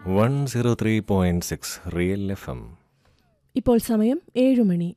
one zero three point six real F M ഇപ്പോൾ സമയം ഏഴുമണി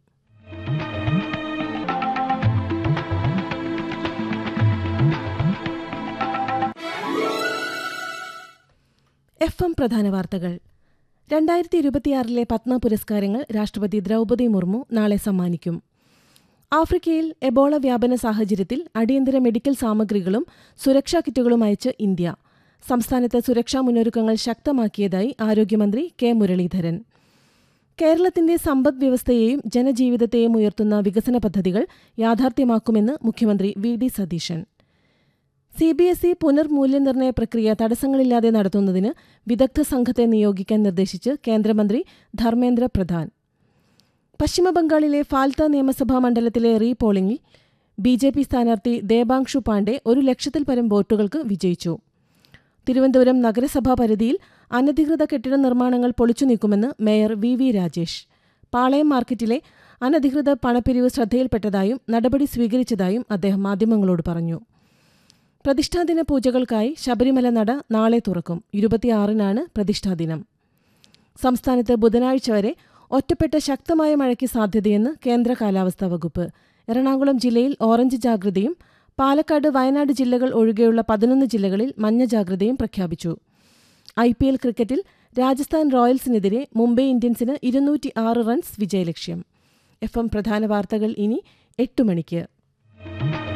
എഫ് എം പ്രധാന വാർത്തകൾ രണ്ടായിരത്തി ഇരുപത്തിയാറിലെ പത്മ പുരസ്കാരങ്ങൾ രാഷ്ട്രപതി ദ്രൗപദി മുർമു നാളെ സമ്മാനിക്കും ആഫ്രിക്കയിൽ എബോള വ്യാപന സാഹചര്യത്തിൽ അടിയന്തര മെഡിക്കൽ സാമഗ്രികളും സുരക്ഷാ കിറ്റുകളും അയച്ച് ഇന്ത്യ സംസ്ഥാനത്ത് സുരക്ഷാ മുന്നൊരുക്കങ്ങൾ ശക്തമാക്കിയതായി ആരോഗ്യമന്ത്രി കെ മുരളീധരൻ കേരളത്തിന്റെ സമ്പദ് വ്യവസ്ഥയെയും ജനജീവിതത്തെയും ഉയർത്തുന്ന വികസന പദ്ധതികൾ യാഥാർത്ഥ്യമാക്കുമെന്ന് മുഖ്യമന്ത്രി V D Satheesan C B S E പുനർമൂല്യനിർണ്ണയ പ്രക്രിയ തടസ്സങ്ങളില്ലാതെ നടത്തുന്നതിന് വിദഗ്ധ സംഘത്തെ നിയോഗിക്കാൻ നിർദ്ദേശിച്ച് കേന്ദ്രമന്ത്രി ധർമ്മേന്ദ്ര പ്രധാൻ പശ്ചിമബംഗാളിലെ ഫാൽത്ത നിയമസഭാ മണ്ഡലത്തിലെ റീ പോളിംഗിൽ ബി ജെ പി സ്ഥാനാർത്ഥി ദേബാങ്ഷു പാണ്ഡെ ഒരു ലക്ഷത്തിൽ പരം വോട്ടുകൾക്ക് വിജയിച്ചു തിരുവനന്തപുരം നഗരസഭാ പരിധിയിൽ അനധികൃത കെട്ടിട നിർമ്മാണങ്ങൾ പൊളിച്ചു നീക്കുമെന്ന് mayor V V Rajesh Palayam മാർക്കറ്റിലെ അനധികൃത പണപ്പിരിവ് ശ്രദ്ധയിൽപ്പെട്ടതായും നടപടി സ്വീകരിച്ചതായും അദ്ദേഹം മാധ്യമങ്ങളോട് പറഞ്ഞു പ്രതിഷ്ഠാദിന പൂജകൾക്കായി ശബരിമല നട നാളെ തുറക്കും ഇരുപത്തിയാറിനാണ് പ്രതിഷ്ഠാദിനം സംസ്ഥാനത്ത് ബുധനാഴ്ച വരെ ഒറ്റപ്പെട്ട ശക്തമായ മഴയ്ക്ക് സാധ്യതയെന്ന് കേന്ദ്ര കാലാവസ്ഥാ വകുപ്പ് എറണാകുളം ജില്ലയിൽ ഓറഞ്ച് ജാഗ്രതയും പാലക്കാട് വയനാട് ജില്ലകൾ ഒഴികെയുള്ള പതിനൊന്ന് ജില്ലകളിൽ മഞ്ഞ ജാഗ്രതയും പ്രഖ്യാപിച്ചു ഐ പി എൽ ക്രിക്കറ്റിൽ രാജസ്ഥാൻ റോയൽസിനെതിരെ മുംബൈ ഇന്ത്യൻസിന് ഇരുന്നൂറ്റി ആറ് റൺസ് വിജയലക്ഷ്യം എഫ് എം പ്രധാന വാർത്തകൾ ഇനി എട്ട് മണിക്ക്